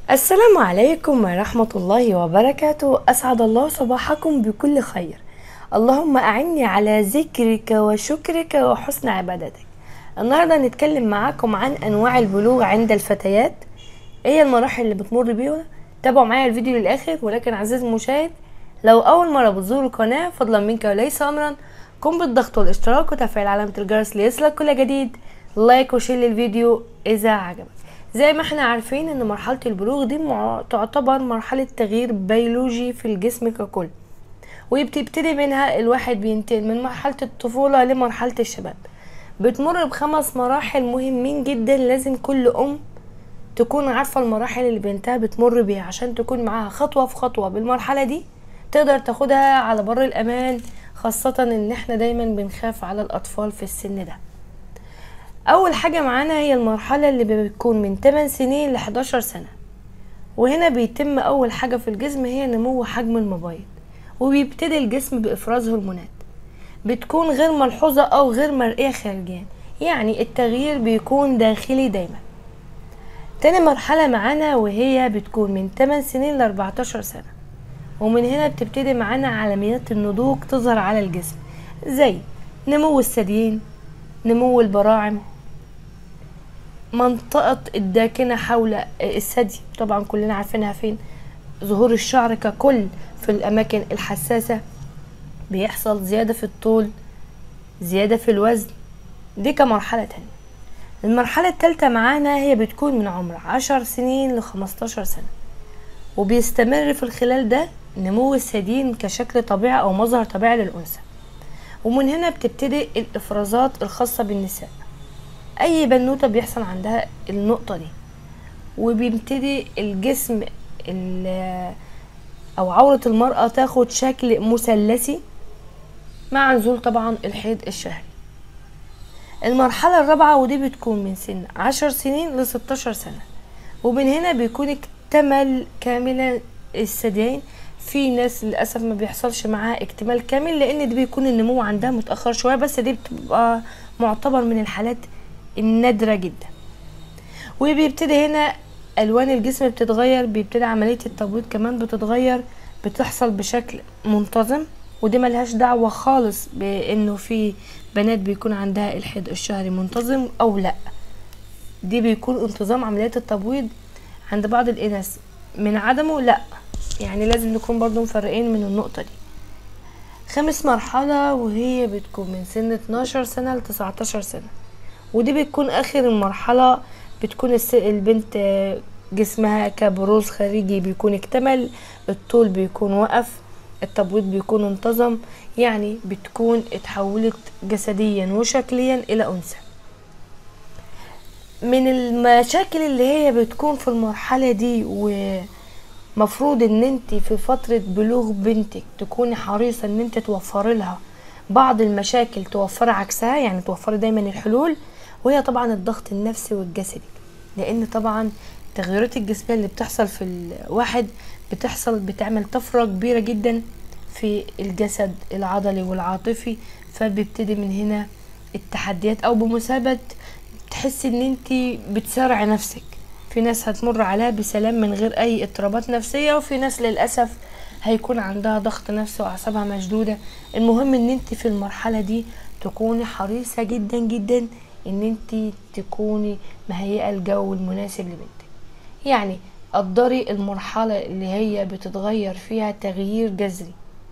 السلام عليكم ورحمة الله وبركاته أسعد الله صباحكم بكل خير اللهم أعني على ذكرك وشكرك وحسن عبادتك النهاردة نتكلم معاكم عن أنواع البلوغ عند الفتيات إيه المراحل اللي بتمر بيها تابعوا معايا الفيديو للآخر ولكن عزيزي المشاهد لو أول مرة بتزور القناة فضلا منك وليس أمرا قم بالضغط والاشتراك وتفعيل علامة الجرس ليصلك كل جديد لايك وشير للفيديو إذا عجبك زي ما احنا عارفين ان مرحلة البلوغ دي مع... تعتبر مرحلة تغيير بيولوجي في الجسم ككل وبتبتدي منها الواحد بينتقل من مرحلة الطفولة لمرحلة الشباب بتمر بخمس مراحل مهمين جدا لازم كل ام تكون عارفة المراحل اللي بنتها بتمر بيها عشان تكون معاها خطوة في خطوة بالمرحلة دي تقدر تاخدها على بر الأمان خاصة ان احنا دايما بنخاف على الأطفال في السن ده اول حاجة معانا هي المرحلة اللي بتكون من 8 سنين ل 11 سنة وهنا بيتم اول حاجة في الجسم هي نمو حجم المبيض وبيبتدي الجسم بافراز هرمونات بتكون غير ملحوظة او غير مرئية خارجيا يعني التغيير بيكون داخلي دايما تاني مرحلة معانا وهي بتكون من 8 سنين ل 14 سنة ومن هنا بتبتدي معانا علامات النضوج تظهر على الجسم زي نمو الثديين نمو البراعم منطقة الداكنة حول الثدي طبعا كلنا عارفينها فين ظهور الشعر ككل في الأماكن الحساسة بيحصل زيادة في الطول زيادة في الوزن دي كمرحلة تانية المرحلة التالتة معانا هي بتكون من عمر عشر سنين لخمستاشر سنة وبيستمر في الخلال ده نمو الثديين كشكل طبيعي أو مظهر طبيعي للأنثى ومن هنا بتبتدي الافرازات الخاصه بالنساء اي بنوته بيحصل عندها النقطه دي وبيبتدي الجسم او عوره المراه تاخد شكل مثلثي مع نزول طبعا الحيض الشهري المرحلة الرابعة ودي بتكون من سن عشر سنين لستاشر سنة ومن هنا بيكون اكتمل كاملا الثديين في ناس للاسف ما بيحصلش معاها اكتمال كامل لان دي بيكون النمو عندها متاخر شويه بس دي بتبقى معتبر من الحالات النادره جدا وبيبتدي هنا الوان الجسم بتتغير بيبتدي عمليه التبويض كمان بتتغير بتحصل بشكل منتظم ودي ملهاش دعوة خالص بانه في بنات بيكون عندها الحيض الشهري منتظم او لا دي بيكون انتظام عمليات التبويض عند بعض الاناث من عدمه لا يعني لازم نكون برضو مفرقين من النقطة دي خامس مرحلة وهي بتكون من سن 12 سنة ل 19 سنة ودي بتكون آخر المرحلة بتكون البنت جسمها كبروز خارجي بيكون اكتمل الطول بيكون وقف التبويض بيكون انتظم يعني بتكون اتحولت جسديا وشكليا إلى أنثى من المشاكل اللي هي بتكون في المرحلة دي و مفروض ان انت في فترة بلوغ بنتك تكوني حريصة ان انت توفري لها بعض المشاكل توفري عكسها يعني توفري دايما الحلول وهي طبعا الضغط النفسي والجسدي لان طبعا التغيرات الجسمية اللي بتحصل في الواحد بتحصل بتعمل طفرة كبيرة جدا في الجسد العضلي والعاطفي فبيبتدي من هنا التحديات او بمثابة تحسي ان انت بتسارعي نفسك في ناس هتمر عليها بسلام من غير اي اضطرابات نفسيه وفي ناس للاسف هيكون عندها ضغط نفسي واعصابها مشدوده المهم ان انت في المرحله دي تكوني حريصه جدا جدا ان انت تكوني مهيئه الجو المناسب لبنتك يعني قدري المرحله اللي هي بتتغير فيها تغيير جذري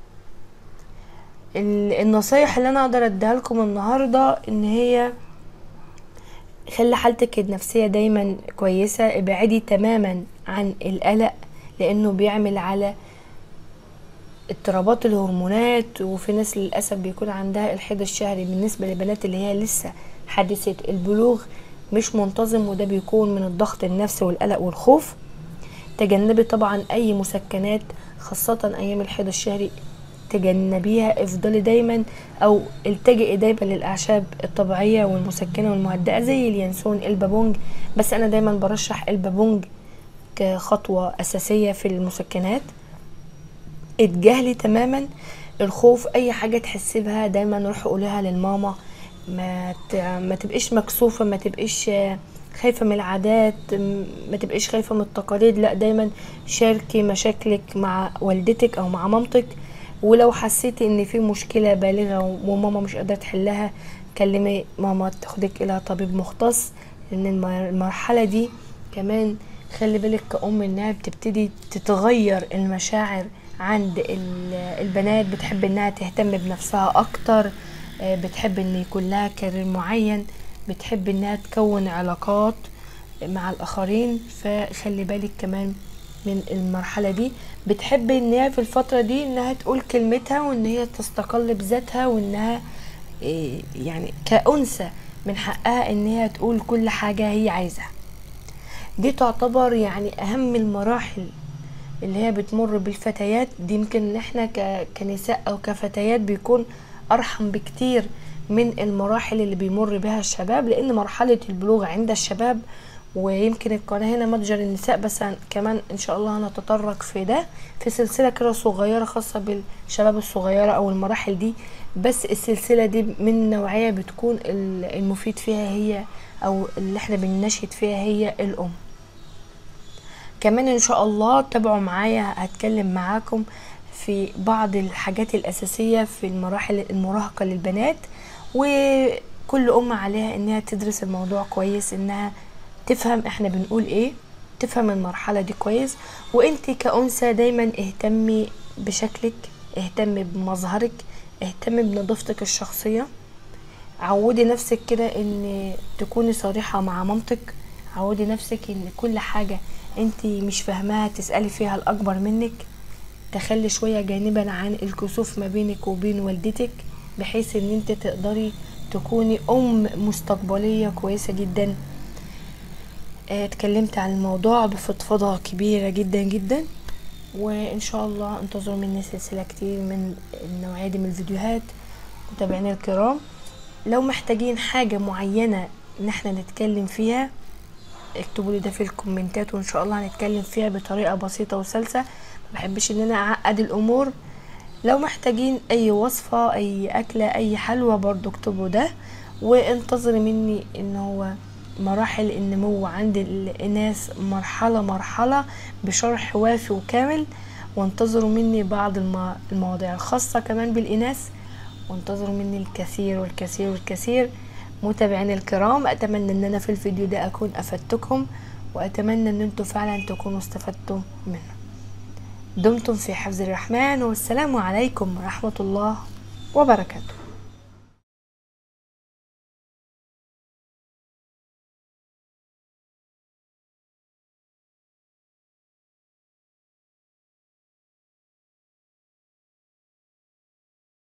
النصايح اللي انا اقدر اديها لكم النهارده ان هي خلي حالتك النفسية دايما كويسة ابعدي تماما عن القلق لانه بيعمل على اضطرابات الهرمونات وفي ناس للأسف بيكون عندها الحيض الشهري بالنسبة للبنات اللي هي لسه حادثة البلوغ مش منتظم وده بيكون من الضغط النفسي والقلق والخوف تجنبي طبعا اي مسكنات خاصة ايام الحيض الشهري تجنبيها افضلي دايما او التجئي دايما للاعشاب الطبيعيه والمسكنه والمهدئه زي اليانسون البابونج بس انا دايما برشح البابونج كخطوه اساسيه في المسكنات اتجاهلي تماما الخوف اي حاجه تحسي بها دايما روحي قوليها للماما ما ت... ما تبقيش مكسوفه ما تبقيش خايفة من العادات م- ما تبقيش خايفة من التقاليد لا دايما شاركي مشاكلك مع والدتك او مع مامتك ولو حسيتي ان في مشكلة بالغة وماما مش قادرة تحلها كلمي ماما تاخدك الى طبيب مختص لان الم- المرحلة دي كمان خلي بالك كأم انها بتبتدي تتغير المشاعر عند ال- البنات بتحب انها تهتم بنفسها اكتر آه، بتحب ان يكون لها كارير معين بتحب انها تكون علاقات مع الاخرين فخلي بالك كمان من المرحلة دي بتحب ان هي في الفترة دي انها تقول كلمتها وان هي تستقل بذاتها وانها إيه، يعني كأنثى من حقها ان هي تقول كل حاجة هي عايزاها دي تعتبر يعني اهم المراحل اللي هي بتمر بالفتيات دي يمكن ان احنا ك- كنساء او كفتيات بيكون ارحم بكتير من المراحل اللي بيمر بها الشباب لان مرحلة البلوغ عند الشباب ويمكن القناة هنا متجر النساء بس هن- كمان ان شاء الله هنتطرق في ده في سلسلة كده صغيرة خاصة بالشباب الصغيرة او المراحل دي بس السلسلة دي من نوعية بتكون ال- المفيد فيها هي او اللي احنا بننشد فيها هي الام كمان ان شاء الله تابعوا معايا هتكلم معاكم في بعض الحاجات الاساسيه في المراحل المراهقه للبنات وكل ام عليها انها تدرس الموضوع كويس انها تفهم احنا بنقول ايه تفهم المرحله دي كويس وانت كأنثى دايما اهتمي بشكلك اهتمي بمظهرك اهتمي بنظافتك الشخصيه عودي نفسك كده ان تكوني صريحة مع مامتك عودي نفسك ان كل حاجة انت مش فاهماها تسألي فيها الاكبر منك تخلي شوية جانبا عن الكسوف ما بينك وبين والدتك بحيث ان انت تقدري تكوني ام مستقبلية كويسة جدا آه، اتكلمت عن الموضوع بفضفضة كبيرة جدا جدا وان شاء الله انتظروا مني سلسلة كتير من النوعية دي من الفيديوهات متابعيني الكرام لو محتاجين حاجة معينة ان احنا نتكلم فيها اكتبوا لي ده في الكومنتات وان شاء الله هنتكلم فيها بطريقة بسيطة وسلسة ما بحبش ان انا اعقد الامور لو محتاجين اي وصفة اي اكلة اي حلوى برضو اكتبوا ده وانتظري مني ان هو مراحل النمو عند الناس مرحلة مرحلة بشرح وافي وكامل وانتظروا مني بعض الم- المواضيع الخاصة كمان بالإناث وانتظروا مني الكثير والكثير والكثير متابعيني الكرام اتمنى ان انا في الفيديو ده اكون افدتكم واتمنى ان انتم فعلا تكونوا استفدتم منه دمتم في حفظ الرحمن والسلام عليكم ورحمة الله وبركاته